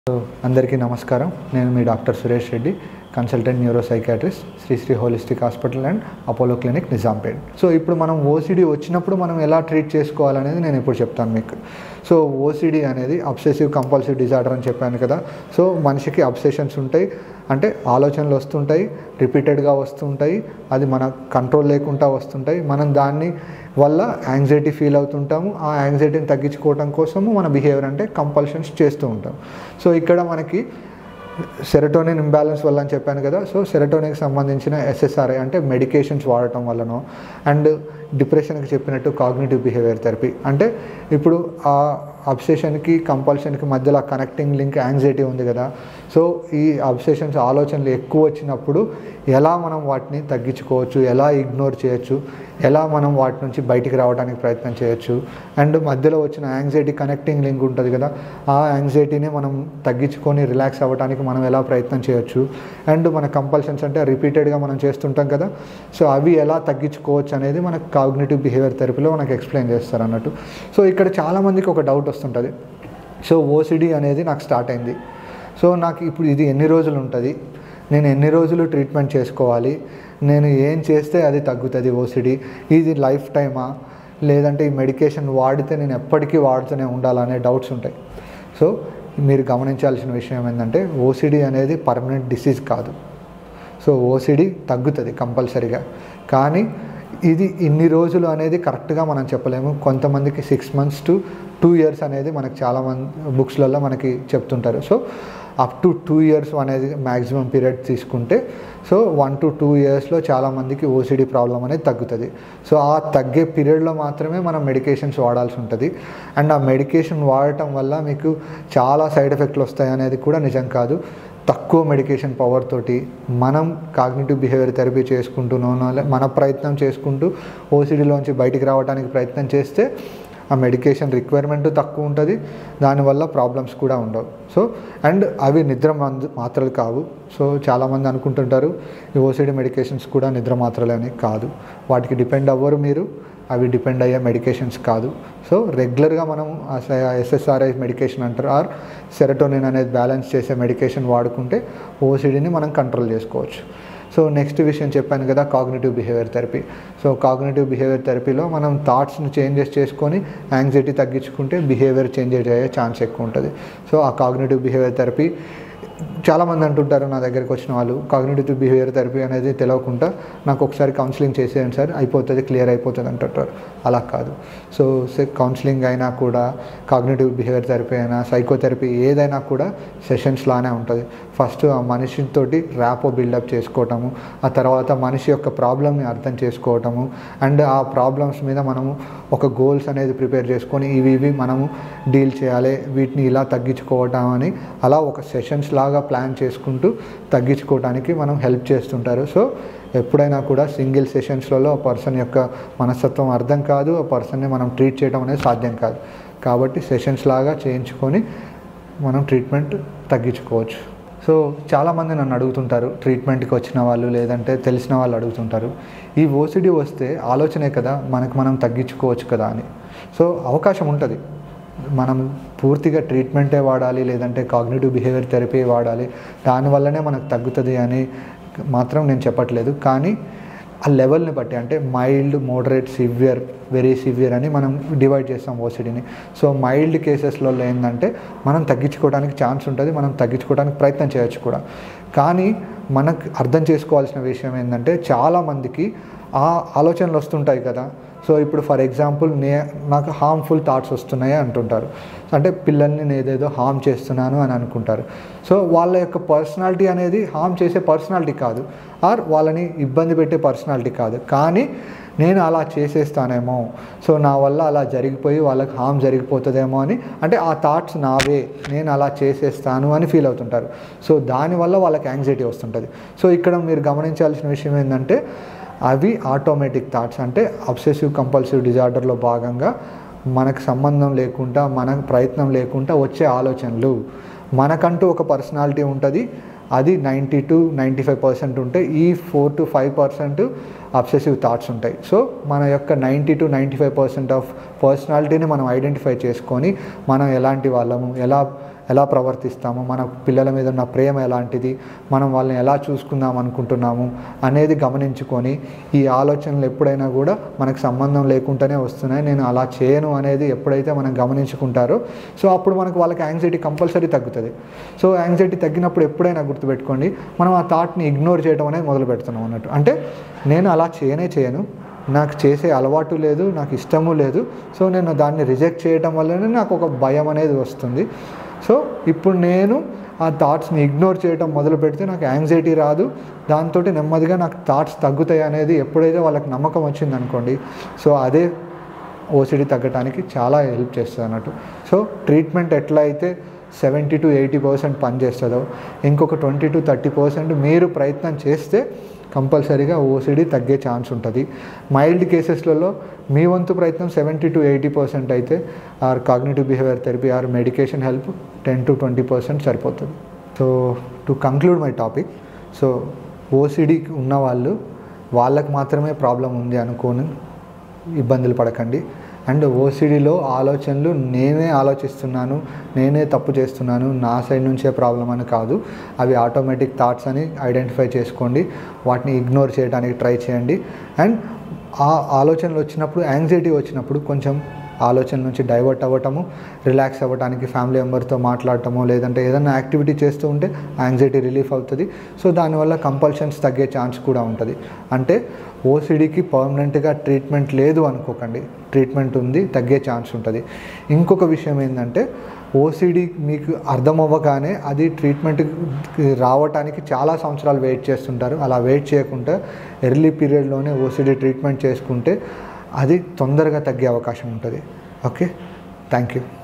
so అందరికీ నమస్కారం నేను మీ doctor Suresh Reddy consultant neuro psychiatrist Sri Sri holistic hospital and Apollo clinic Nizampet so ఇప్పుడు మనం ఓసిడి వచ్చినప్పుడు మనం ఎలా ట్రీట్ చేసుకోవాలనేది నేను ఇప్పుడు చెప్తాను మీకు సో ఓసిడి అనేది అబ్సెసివ్ కంపల్సివ్ డిజార్డర్ అని చెప్పాను కదా సో మనిషికి అబ్సెషన్స్ ఉంటాయి అంటే ఆలోచనలు వస్తుంటాయి రిపీటెడ్గా వస్తుంటాయి అది మన కంట్రోల్ లేకుండా వస్తుంటాయి మనం దాన్ని వల్ల యాంగ్జైటీ ఫీల్ అవుతుంటాము ఆ యాంగ్జైటీని తగ్గించుకోవడం కోసము మన బిహేవియర్ అంటే కంపల్షన్స్ చేస్తూ ఉంటాం సో ఇక్కడ మనకి సెరటోనిన్ ఇంబ్యాలెన్స్ వల్ల అని చెప్పాను కదా సో సెరటోనిన్కి సంబంధించిన ఎస్ఎస్ఆర్ఐ అంటే మెడికేషన్స్ వాడటం వల్లనో అండ్ డిప్రెషన్కి చెప్పినట్టు కాగ్నేటివ్ బిహేవియర్ థెరపీ అంటే ఇప్పుడు ఆ అబ్సెషన్కి కంపల్షన్కి మధ్యలో కనెక్టింగ్ లింక్ యాంగ్జైటీ ఉంది కదా సో ఈ అబ్సెషన్స్ ఆలోచనలు ఎక్కువ వచ్చినప్పుడు ఎలా మనం వాటిని తగ్గించుకోవచ్చు ఎలా ఇగ్నోర్ చేయొచ్చు ఎలా మనం వాటి నుంచి బయటికి రావడానికి ప్రయత్నం చేయొచ్చు అండ్ మధ్యలో వచ్చిన యాంగ్జైటీ కనెక్టింగ్ లింక్ ఉంటుంది కదా ఆ యాంగ్జైటీని మనం తగ్గించుకొని రిలాక్స్ అవ్వడానికి మనం ఎలా ప్రయత్నం చేయొచ్చు అండ్ మన కంపల్షన్స్ అంటే రిపీటెడ్గా మనం చేస్తుంటాం కదా సో అవి ఎలా తగ్గించుకోవచ్చు అనేది మనకు కాగ్నేటివ్ బిహేవియర్ థెరపీలో మనకు ఎక్స్ప్లెయిన్ చేస్తారు అన్నట్టు సో ఇక్కడ చాలామందికి ఒక డౌట్ వస్తుంటుంది సో ఓసిడి అనేది నాకు స్టార్ట్ అయింది సో నాకు ఇప్పుడు ఇది ఎన్ని రోజులు ఉంటుంది నేను ఎన్ని రోజులు ట్రీట్మెంట్ చేసుకోవాలి నేను ఏం చేస్తే అది తగ్గుతుంది ఓసిడి ఇది లైఫ్ టైమా లేదంటే ఈ మెడికేషన్ వాడితే నేను ఎప్పటికీ వాడుతూనే ఉండాలనే డౌట్స్ ఉంటాయి సో మీరు గమనించాల్సిన విషయం ఏంటంటే ఓసిడి అనేది పర్మనెంట్ డిసీజ్ కాదు సో ఓసిడి తగ్గుతుంది కంపల్సరీగా కానీ ఇది ఇన్ని రోజులు అనేది కరెక్ట్గా మనం చెప్పలేము కొంతమందికి six months to two years అనేది మనకి చాలా మంది బుక్స్లలో మనకి చెప్తుంటారు so up to two years అనేది మ్యాక్సిమం పీరియడ్ తీసుకుంటే సో వన్ టు టూ ఇయర్స్లో చాలామందికి ఓసిడి ప్రాబ్లం అనేది తగ్గుతుంది సో ఆ తగ్గే పీరియడ్లో మాత్రమే మనం మెడికేషన్స్ వాడాల్సి ఉంటుంది అండ్ ఆ మెడికేషన్ వాడటం వల్ల మీకు చాలా సైడ్ ఎఫెక్ట్లు వస్తాయి అనేది కూడా నిజం కాదు తక్కువ మెడికేషన్ పవర్ తోటి మనం కాగ్నేటివ్ బిహేవియర్ థెరపీ చేసుకుంటూనో మన ప్రయత్నం చేసుకుంటూ ఓసిడిలోంచి బయటికి రావడానికి ప్రయత్నం చేస్తే ఆ మెడికేషన్ రిక్వైర్మెంట్ తక్కువ ఉంటుంది దానివల్ల ప్రాబ్లమ్స్ కూడా ఉండవు సో అండ్ అవి నిద్ర మందు మాత్రలు కావు సో చాలామంది అనుకుంటుంటారు ఈ ఓసిడి మెడికేషన్స్ కూడా నిద్ర మాత్రలే అని కాదు వాటికి డిపెండ్ అవ్వరు మీరు అవి డిపెండ్ అయ్యే మెడికేషన్స్ కాదు సో రెగ్యులర్గా మనం ఎస్ఎస్ఆర్ఐ మెడికేషన్ అంటారు ఆర్ సెరటోనిన్ అనేది బ్యాలెన్స్ చేసే మెడికేషన్ వాడుకుంటే ఓసిడిని మనం కంట్రోల్ చేసుకోవచ్చు సో నెక్స్ట్ విషయం చెప్పాను కదా cognitive behaviour therapy so cognitive behaviour థెరపీలో మనం థాట్స్ని చేంజెస్ చేసుకొని యాంగ్జైటీ తగ్గించుకుంటే బిహేవియర్ చేంజ్ అయ్యే ఛాన్స్ ఎక్కువ ఉంటుంది సో ఆ కాగ్నేటివ్ బిహేవియర్ థెరపీ చాలామంది అంటుంటారు నా దగ్గరికి వచ్చిన వాళ్ళు కాగ్నేటివ్ బిహేవియర్ థెరపీ అనేది తెలియకుండా నాకు ఒకసారి కౌన్సిలింగ్ చేసేయండి సార్ అయిపోతుంది క్లియర్ అయిపోతుంది అంటుంటారు అలా కాదు సో కౌన్సిలింగ్ అయినా కూడా కాగ్నేటివ్ బిహేవియర్ థెరపీ అయినా సైకోథెరపీ ఏదైనా కూడా సెషన్స్ లానే ఉంటుంది ఫస్ట్ ఆ మనిషితోటి ర్యాపో బిల్డప్ చేసుకోవటము ఆ తర్వాత మనిషి యొక్క ప్రాబ్లమ్ని అర్థం చేసుకోవటము అండ్ ఆ ప్రాబ్లమ్స్ మీద మనము ఒక గోల్స్ అనేది ప్రిపేర్ చేసుకొని ఇవి ఇవి మనము డీల్ చేయాలి వీటిని ఇలా తగ్గించుకోవటం అని అలా ఒక సెషన్స్ లాగా ప్లాన్ చేసుకుంటూ తగ్గించుకోవడానికి మనం హెల్ప్ చేస్తుంటారు సో ఎప్పుడైనా కూడా సింగిల్ సెషన్స్లలో ఆ పర్సన్ యొక్క మనస్తత్వం అర్థం కాదు ఆ పర్సన్ని మనం ట్రీట్ చేయడం అనేది సాధ్యం కాదు కాబట్టి సెషన్స్ లాగా చేయించుకొని మనం ట్రీట్మెంట్ తగ్గించుకోవచ్చు సో చాలామంది నన్ను అడుగుతుంటారు ట్రీట్మెంట్కి వచ్చిన వాళ్ళు లేదంటే తెలిసిన వాళ్ళు అడుగుతుంటారు ఈ ఓసిడి వస్తే ఆలోచనే కదా మనకు మనం తగ్గించుకోవచ్చు కదా అని సో అవకాశం ఉంటుంది మనం పూర్తిగా ట్రీట్మెంటే వాడాలి లేదంటే కాగ్నేటివ్ బిహేవియర్ థెరపీ వాడాలి దానివల్లనే మనకు తగ్గుతుంది అని మాత్రం నేను చెప్పట్లేదు కానీ ఆ లెవెల్ని బట్టి అంటే mild moderate severe very severe అని మనం డివైడ్ చేస్తాం ఓసిడీని సో మైల్డ్ కేసెస్లో ఏంటంటే మనం తగ్గించుకోవడానికి ఛాన్స్ ఉంటుంది మనం తగ్గించుకోవడానికి ప్రయత్నం చేయొచ్చు కూడా కానీ మనకు అర్థం చేసుకోవాల్సిన విషయం ఏంటంటే చాలామందికి ఆ ఆలోచనలు వస్తుంటాయి కదా సో ఇప్పుడు ఫర్ ఎగ్జాంపుల్ నే నాకు హార్మ్ఫుల్ థాట్స్ వస్తున్నాయి అంటుంటారు అంటే పిల్లల్ని నేను ఏదేదో హామ్ చేస్తున్నాను అని అనుకుంటారు సో వాళ్ళ యొక్క పర్సనాలిటీ అనేది హామ్ చేసే పర్సనాలిటీ కాదు ఆర్ వాళ్ళని ఇబ్బంది పెట్టే పర్సనాలిటీ కాదు కానీ నేను అలా చేసేస్తానేమో సో నా వల్ల అలా జరిగిపోయి వాళ్ళకి హామ్ జరిగిపోతుందేమో అని అంటే ఆ థాట్స్ నావే నేను అలా చేసేస్తాను అని ఫీల్ అవుతుంటారు సో దానివల్ల వాళ్ళకి యాంగ్జైటీ వస్తుంటుంది సో ఇక్కడ మీరు గమనించాల్సిన విషయం ఏంటంటే అవి ఆటోమేటిక్ థాట్స్ అంటే అబ్సెసివ్ కంపల్సివ్ డిజార్డర్లో భాగంగా మనకు సంబంధం లేకుండా మన ప్రయత్నం లేకుండా వచ్చే ఆలోచనలు మనకంటూ ఒక పర్సనాలిటీ ఉంటుంది అది ninety to ninety five percent ఉంటే ఈ four to five percent obsessive thoughts ఉంటాయి సో మన యొక్క ninety to ninety five percent of పర్సనాలిటీని మనం ఐడెంటిఫై చేసుకొని మనం ఎలాంటి వాళ్ళము ఎలా ఎలా ప్రవర్తిస్తాము మన పిల్లల మీద ఉన్న ప్రేమ ఎలాంటిది మనం వాళ్ళని ఎలా చూసుకుందాం అనుకుంటున్నాము అనేది గమనించుకొని ఈ ఆలోచనలు ఎప్పుడైనా కూడా మనకు సంబంధం లేకుండానే వస్తున్నాయి నేను అలా చేయను అనేది ఎప్పుడైతే మనం గమనించుకుంటారో సో అప్పుడు మనకు వాళ్ళకి యాంగ్జైటీ కంపల్సరీ తగ్గుతుంది సో యాంగ్జైటీ తగ్గినప్పుడు ఎప్పుడైనా గుర్తుపెట్టుకోండి మనం ఆ థాట్ని ఇగ్నోర్ చేయడం అనేది మొదలు పెడుతున్నాం అన్నట్టు అంటే నేను అలా చేయనే చేయను నాకు చేసే అలవాటు లేదు నాకు ఇష్టము లేదు సో నేను దాన్ని రిజెక్ట్ చేయడం వల్లనే నాకు ఒక భయం అనేది వస్తుంది సో ఇప్పుడు నేను ఆ థాట్స్ని ఇగ్నోర్ చేయడం మొదలు పెడితే నాకు యాంగ్జైటీ రాదు దాంతో నెమ్మదిగా నాకు థాట్స్ తగ్గుతాయి అనేది ఎప్పుడైతే వాళ్ళకి నమ్మకం వచ్చింది అనుకోండి సో అదే ఓసిడి తగ్గడానికి చాలా హెల్ప్ చేస్తుంది అన్నట్టు సో ట్రీట్మెంట్ ఎట్లా అయితే సెవెంటీ టు ఎయిటీ పర్సెంట్ పనిచేస్తుందో ఇంకొక ట్వంటీ టు థర్టీ పర్సెంట్ మీరు ప్రయత్నం చేస్తే కంపల్సరీగా ఓసిడి తగ్గే ఛాన్స్ ఉంటుంది మైల్డ్ కేసెస్లలో మీ వంతు ప్రయత్నం సెవెంటీ టు ఎయిటీ పర్సెంట్ అయితే or cognitive behaviour therapy or medication help ten to twenty percent సరిపోతుంది so to conclude my topic so OCD ఉన్నవాళ్ళు వాళ్ళకి మాత్రమే ప్రాబ్లం ఉంది అనుకోని ఇబ్బందులు పడకండి అండ్ ఓసిడిలో ఆలోచనలు నేనే ఆలోచిస్తున్నాను నేనే తప్పు చేస్తున్నాను నా సైడ్ నుంచే ప్రాబ్లం అని కాదు అవి ఆటోమేటిక్ థాట్స్ అని ఐడెంటిఫై చేసుకోండి వాటిని ఇగ్నోర్ చేయడానికి ట్రై చేయండి అండ్ ఆ ఆలోచనలు వచ్చినప్పుడు యాంగ్జైటీ వచ్చినప్పుడు కొంచెం ఆలోచన నుంచి డైవర్ట్ అవ్వటము రిలాక్స్ అవ్వడానికి ఫ్యామిలీ మెంబర్తో మాట్లాడటము లేదంటే ఏదైనా యాక్టివిటీ చేస్తూ ఉంటే యాంగ్జైటీ రిలీఫ్ అవుతుంది సో దానివల్ల కంపల్షన్స్ తగ్గే ఛాన్స్ కూడా ఉంటుంది అంటే ఓసిడికి పర్మనెంట్గా ట్రీట్మెంట్ లేదు అనుకోకండి ట్రీట్మెంట్ ఉంది తగ్గే ఛాన్స్ ఉంటుంది ఇంకొక విషయం ఏంటంటే ఓసిడి మీకు అర్థం అవ్వగానే అది ట్రీట్మెంట్ రావడానికి చాలా సంవత్సరాలు వెయిట్ చేస్తుంటారు అలా వెయిట్ చేయకుండా ఎర్లీ పీరియడ్లోనే ఓసిడి ట్రీట్మెంట్ చేసుకుంటే అది తొందరగా తగ్గే అవకాశం ఉంటుంది ఓకే థ్యాంక్ యూ